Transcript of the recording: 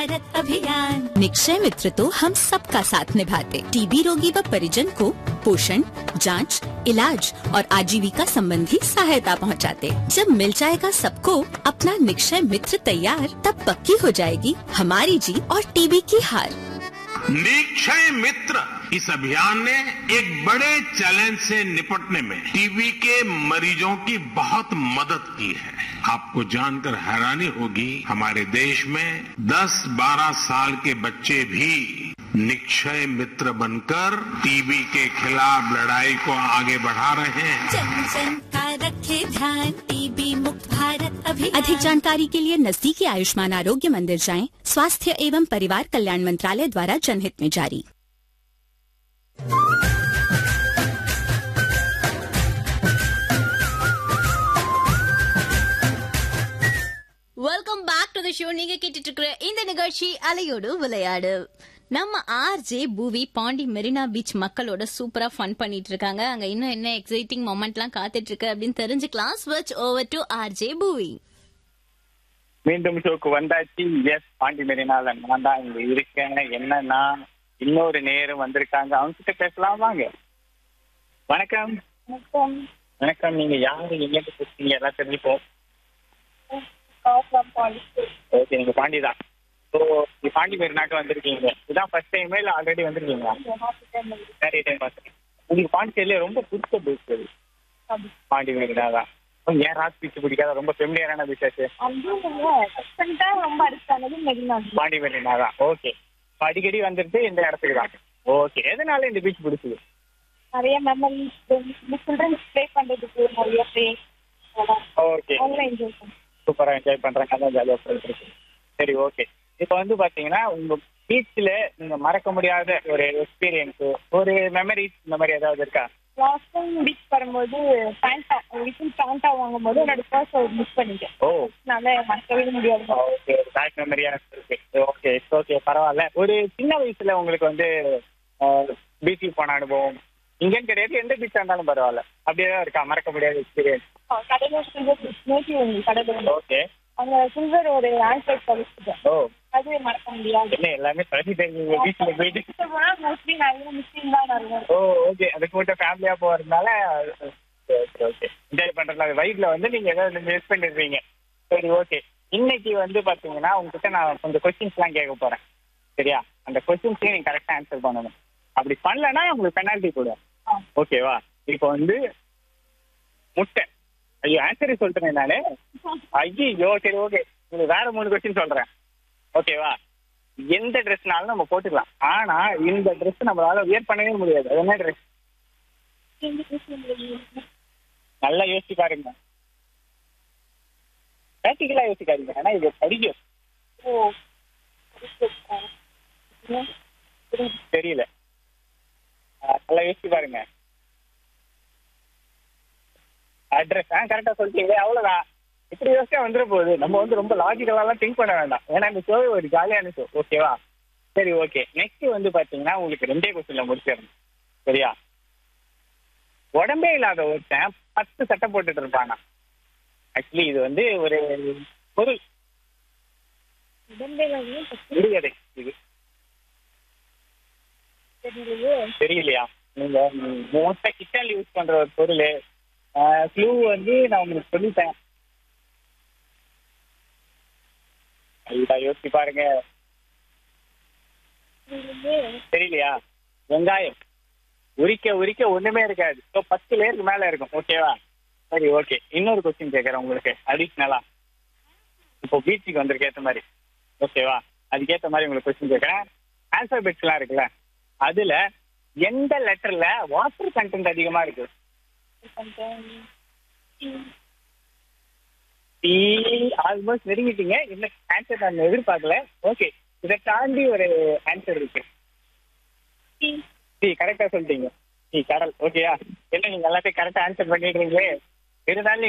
भारत अभियान निक्षय मित्र तो हम सबका साथ निभाते टीबी रोगी व परिजन को पोषण जांच, इलाज और आजीविका संबंधी सहायता पहुंचाते। जब मिल जाएगा सबको अपना निक्षय मित्र तैयार तब पक्की हो जाएगी हमारी जीत और टीबी की हार निक्षय मित्र इस अभियान ने एक बड़े चैलेंज से निपटने में टीबी के मरीजों की बहुत मदद की है आपको जानकर हैरानी होगी हमारे देश में 10-12 साल के बच्चे भी निक्षय मित्र बनकर टीबी के खिलाफ लड़ाई को आगे बढ़ा रहे हैं जन जन का रखे ध्यान टीबी मुक्त भारत अभियान अधिक जानकारी के लिए नजदीकी आयुष्मान आरोग्य मंदिर जाएं स्वास्थ्य एवं परिवार कल्याण मंत्रालय द्वारा जनहित में जारी welcome back to the show நீங்க கேட்டுட்டு இருக்கிற இந்த நிகழ்ச்சி அலையோடு விளையாடு நம்ம ஆர்ஜே பூவி பாண்டி மெரினா பீச் மக்களோட சூப்பரா ஃபன் பண்ணிட்டு இருக்காங்க அங்க இன்னும் என்ன எக்ஸைட்டிங் மொமெண்ட்லாம் காத்துட்டு இருக்கு அப்படின்னு தெரிஞ்சுக்கலாம் ஸ்விட்ச் ஓவர் டு ஆர்ஜே பூவி மீண்டும் ஷோக்கு வந்தாச்சு எஸ் பாண்டி மெரினால நான் தான் இங்க இருக்கேன் என்னன்னா இன்னொரு நேரம் வந்திருக்காங்க அவங்க கிட்ட பேசலாம் வாங்க வணக்கம் வணக்கம் நீங்க யாரு எங்க பேசுறீங்க எல்லாம் தெரிஞ்சுப்போம் ஓகே நீங்க பாண்டி தான் ஸோ பாண்டி மெரினாக்கு வந்திருக்கீங்க இதான் ஃபர்ஸ்ட் டைமே இல்ல ஆல்ரெடி வந்திருக்கீங்களா நிறைய டைம் பார்த்துருக்கேன் உங்களுக்கு பாண்டிச்சேரியில ரொம்ப பிடிச்ச பீச் அது பாண்டி மெரினா தான் ஏன் ராக் பீச் பிடிக்காத ரொம்ப ஃபெமிலியரான பீச் ஆச்சு ரொம்ப அடுத்தானது மெரினா பாண்டி மெரினா தான் ஓகே அடிக்கடி வந்துட்டு இந்த இடத்துக்கு தான் ஓகே எதனால இந்த பீச் பிடிச்சது நிறைய மெமரிஸ் சில்ட்ரன்ஸ் ப்ளே பண்றதுக்கு நிறைய ப்ளே ஓகே அவங்க என்ஜாய் பண்ணுவோம் சூப்பரா என்ஜாய் பண்றாங்க அதான் ஜாலியா போயிட்டு சரி ஓகே இப்போ வந்து பாத்தீங்கன்னா உங்க பீச்ல நீங்க மறக்க முடியாத ஒரு எக்ஸ்பீரியன்ஸ் ஒரு மெமரிஸ் இந்த மாதிரி ஏதாவது இருக்கா லாஸ்ட் டைம் பீச் வரும்போது பேண்டா விசில் பேண்டா வாங்கும்போது என்னோட பர்ஸ் மிஸ் பண்ணிட்டேன் ஓ அதனால மறக்கவே முடியாது ஓகே பேக் மெமரியா இருக்கு ஓகே ஓகே பரவாயில்ல ஒரு சின்ன வயசுல உங்களுக்கு வந்து பீச்சுக்கு போன அனுபவம் இங்கன்னு கிடையாது எந்த பீச்சா இருந்தாலும் பரவாயில்ல அப்படியே தான் இருக்கா மறக்க முடியாத எக்ஸ்பீரியன்ஸ் கடையில் சில்வர் நேற்று உங்க கடையில் ஓகே அங்க சில்வர் ஒரு ஆன்சர் படிச்சுட்டேன் ஓ அது மறக்க முடியாது என்ன எல்லாமே பழகிட்டீங்க பீச்ல போயிட்டு மோஸ்ட்லி நிறைய முஸ்லீம் தான் நிறைய ஓ ஓகே அதுக்கு மட்டும் ஃபேமிலியா போறதுனால ஓகே ஓகே என்ஜாய் பண்றதுனால வைப்ல வந்து நீங்க ஏதாவது மிஸ் பண்ணிருப்பீங்க சரி ஓகே இன்னைக்கு வந்து பாத்தீங்கன்னா உங்ககிட்ட நான் கொஞ்சம் கொஸ்டின்ஸ் எல்லாம் கேட்க போறேன் சரியா அந்த கொஸ்டின்ஸ்க்கு நீங்க கரெக்டா ஆன்சர் பண்ணணும் அப்படி பண்ணலன்னா உங்களுக்கு பெனால்ட்டி போடுவேன் ஓகேவா இப்போ வந்து முட்டை ஐயோ ஆன்சரே சொல்லிட்டேன் நானு ஐயோ சரி ஓகே உங்களுக்கு வேற மூணு கொஸ்டின் சொல்றேன் ஓகேவா எந்த ட்ரெஸ்னாலும் நம்ம போட்டுக்கலாம் ஆனா இந்த ட்ரெஸ் நம்மளால வியர் பண்ணவே முடியாது அது என்ன ட்ரெஸ் நல்லா யோசிச்சு பாருங்க பிராக்டிக்கலா யோசிக்காதீங்க ஏன்னா இது படிக்கும் ஓ தெரியல ஆஹ் நல்லா யோசிச்சு பாருங்க அட்ரஸ் ஆ கரெக்டா சொல்லிட்டீங்க அவ்வளவுதான் இப்படி யோசிச்சா வந்துட போகுது நம்ம வந்து ரொம்ப லாஜிக்கலாலாம் திங்க் பண்ண வேண்டாம் ஏன்னா இந்த ஷோ ஒரு ஜாலியான ஷோ ஓகேவா சரி ஓகே நெக்ஸ்ட் வந்து பாத்தீங்கன்னா உங்களுக்கு ரெண்டே கொஸ்டின்ல முடிச்சிடணும் சரியா உடம்பே இல்லாத ஒருத்தன் பத்து சட்டை போட்டுட்டு இருப்பானா ஆக்சுவலி இது வந்து ஒரு பொருள் விடுகதை இது தெரியலையா நீங்க மோஸ்டா கிச்சன்ல யூஸ் பண்ற ஒரு பொருள் க்ளூ வந்து நான் உங்களுக்கு சொல்லிட்டேன் ஐயா யோசிச்சு பாருங்க தெரியலையா வெங்காயம் உரிக்க உரிக்க ஒண்ணுமே இருக்காது ஸோ பத்து லேயருக்கு மேல இருக்கும் ஓகேவா சரி ஓகே இன்னொரு கொஸ்டின் கேட்கறேன் உங்களுக்கு அடிஷ்னலா இப்போ பீச்சுக்கு வந்திருக்க ஏத்த மாதிரி ஓகேவா அதுக்கேத்த மாதிரி உங்களுக்கு கொஸ்டின் கேட்கறேன் ஆல்பபெட்ஸ் எல்லாம் இருக்குல்ல அதுல எந்த லெட்டர்ல வாட்டர் கண்டென்ட் அதிகமா இருக்கு ஆல்மோஸ்ட் நெருங்கிட்டீங்க என்ன ஆன்சர் நான் எதிர்பார்க்கல ஓகே இதை தாண்டி ஒரு ஆன்சர் இருக்கு சி கரெக்டா சொல்லிட்டீங்க சி கடல் ஓகேயா என்ன நீங்க எல்லாத்தையும் கரெக்டா ஆன்சர் பண்ணிடுறீங்களே இருந்தாலும்